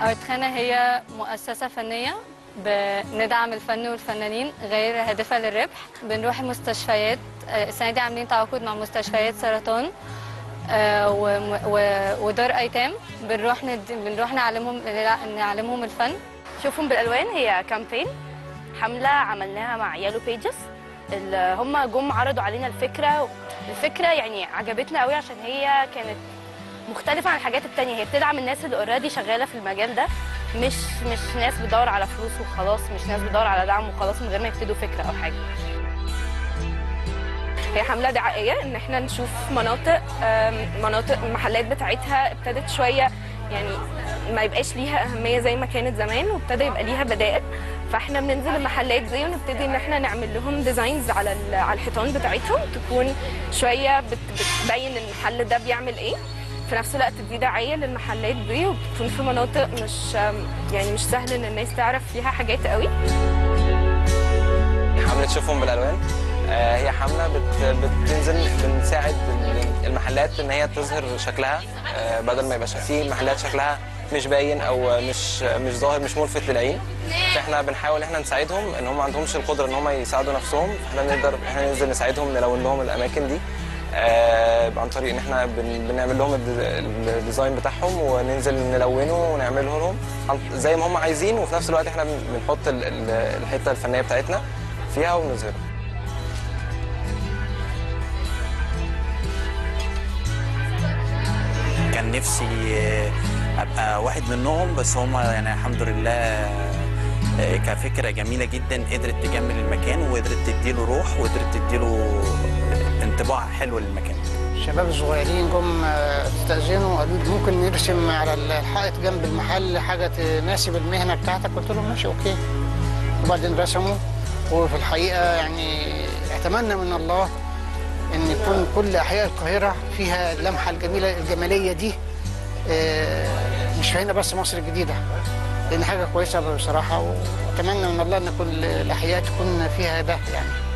أرتخانة هي مؤسسة فنية بندعم الفن والفنانين غير هادفة للربح بنروح المستشفيات آه، السنة دي عاملين تعاقد مع مستشفيات سرطان آه، وم- و- ودار أيتام بنروح ند... بنروح نعلمهم نعلمهم الفن شوفهم بالالوان هي كامبين حمله عملناها مع يالو بيجز اللي هم جم عرضوا علينا الفكره الفكره يعني عجبتنا قوي عشان هي كانت مختلفه عن الحاجات التانية هي بتدعم الناس اللي اوريدي شغاله في المجال ده مش مش ناس بتدور على فلوس وخلاص مش ناس بتدور على دعم وخلاص من غير ما يبتدوا فكره او حاجه هي حملة دعائية إن إحنا نشوف مناطق آم، مناطق المحلات بتاعتها ابتدت شوية يعني ما يبقاش ليها أهمية زي ما كانت زمان وابتدى يبقى ليها بدائل فاحنا بننزل المحلات دي ونبتدي ان احنا نعمل لهم ديزاينز على ال- على الحيطان بتاعتهم تكون شويه بت- بتبين المحل ده بيعمل ايه في نفس الوقت دي دعايه للمحلات دي وبتكون في مناطق مش آم، يعني مش سهل ان الناس تعرف فيها حاجات قوي حملة شوفهم بالالوان آه، هي حمله بت- بتنزل بنساعد المحلات ان هي تظهر شكلها آه، بدل ما يبقى في محلات شكلها مش باين او مش مش ظاهر مش ملفت للعين فاحنا بنحاول احنا نساعدهم ان هم ما عندهمش القدره ان هم يساعدوا نفسهم فاحنا نقدر احنا ننزل نساعدهم نلون لهم الاماكن دي آه، عن طريق ان احنا بن- بنعمل لهم الد- الديزاين بتاعهم وننزل نلونه ونعمله لهم عن- زي ما هم عايزين وفي نفس الوقت احنا بن- بنحط ال- ال- الحته الفنيه بتاعتنا فيها ونظهرها كان نفسي آه، ابقى واحد منهم بس هم يعني الحمد لله آه، كفكره جميله جدا قدرت تجمل المكان وقدرت تديله روح وقدرت تديله انطباع حلو للمكان الشباب الصغيرين جم آه، استأذنوا قالوا لي ممكن نرسم على الحائط جنب المحل حاجة تناسب المهنة بتاعتك قلت لهم ماشي أوكي وبعدين رسموا وفي الحقيقة يعني أتمنى من الله إن يكون كل أحياء القاهرة فيها اللمحة الجميلة الجمالية دي آه، مش هنا بس مصر الجديدة لأن حاجة كويسة بصراحة وأتمنى من الله إن كل الأحياء تكون فيها ده يعني